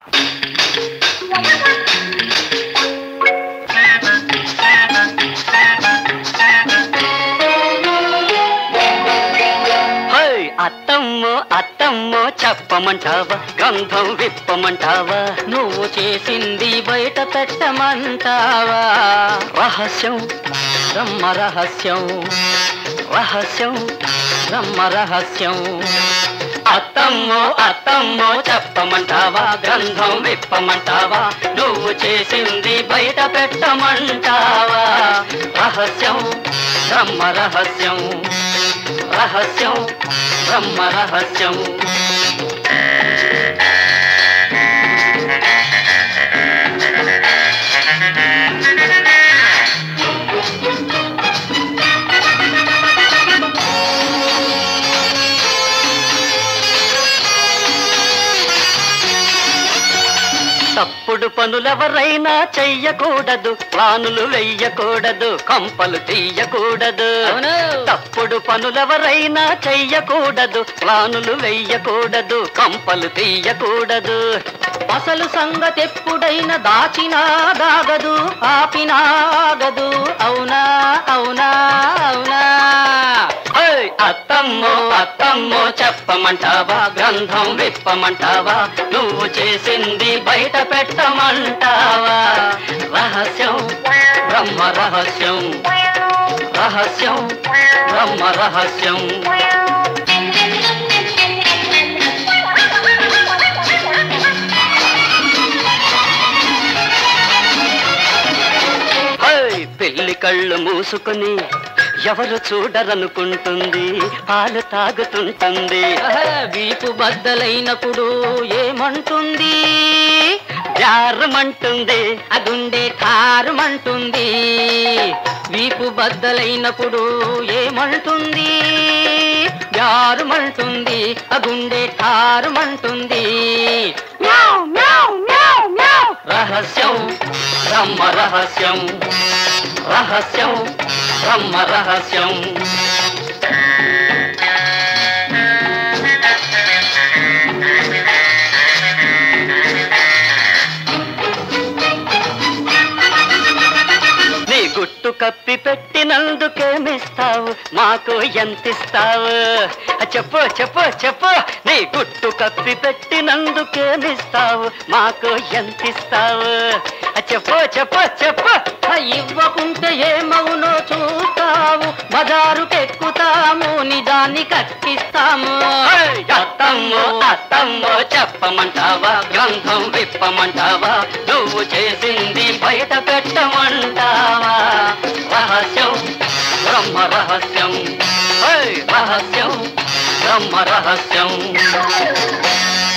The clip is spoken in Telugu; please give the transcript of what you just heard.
హై అత్తమ్మో అత్తమ్మో చెప్పమంటావా గంధం విప్పమంటావా నువ్వు చేసింది బయట పెట్టమంటావా రహస్యం బ్రహ్మ రహస్యం రహస్యం బ్రహ్మ రహస్యం అత్తమ్మో అత్తమ్మో చెప్పమంటావా గ్రంథం విప్పమంటావా నువ్వు చేసింది బయట పెట్టమంటావా రహస్యం బ్రహ్మ రహస్యం రహస్యం బ్రహ్మ రహస్యం తప్పుడు పనులెవరైనా చెయ్యకూడదు ప్లానులు వెయ్యకూడదు కంపలు తీయకూడదు అవును. తప్పుడు పనులెవరైనా చెయ్యకూడదు ప్లానులు వెయ్యకూడదు కంపలు తీయకూడదు అసలు సంగతి ఎప్పుడైనా దాచినా దాగదు ఆపినా ఆగదు అవునా అవునా అవునా ఓయ్ అత్తమ్మో అత్తమ్మో చెప్పమంటావా గ్రంథం విప్పమంటావా నువ్వు చేసింది బయట పెట్టమంటావా రహస్యం బ్రహ్మ రహస్యం రహస్యం బ్రహ్మ రహస్యం ఓయ్ పెళ్లి కళ్ళు మూసుకుని ఎవరు చూడరనుకుంటుంది పాలు తాగుతుంటుంది ఆహా, వీపు బద్దలైనప్పుడు ఏమంటుంది జారమంటుంది ఆ గుండె ఠారుమంటుంది వీపు బద్దలైనప్పుడు ఏమంటుంది జారుమంటుంది ఆ గుండె ఠారుమంటుంది రహస్యం బ్రహ్మ రహస్యం రహస్యం బ్రహ్మ రహస్యం నీ గుట్టు కప్పి పెట్టినందుకేమిస్తావు మాకు ఎంతిస్తావు ఆ చెప్పు చెప్పు చెప్పు నీ గుట్టు కప్పి పెట్టినందుకేమిస్తావు మాకు ఎంతిస్తావు ఆ చెప్పు చెప్పు చెప్పు ఆ ఇవ్వకుంటే ఏమవునో చూస్తావు బజారుకెక్కుతాము నిజాన్ని కక్కిస్తాము ఏయ్! అత్తమ్మో అత్తమ్మో చెప్పమంటావా గ్రంథం విప్పమంటావా నువ్వు చేసింది బయట పెట్టమంటావా రహస్యం బ్రహ్మ రహస్యం ఏయ్! రహస్యం బ్రహ్మ రహస్యం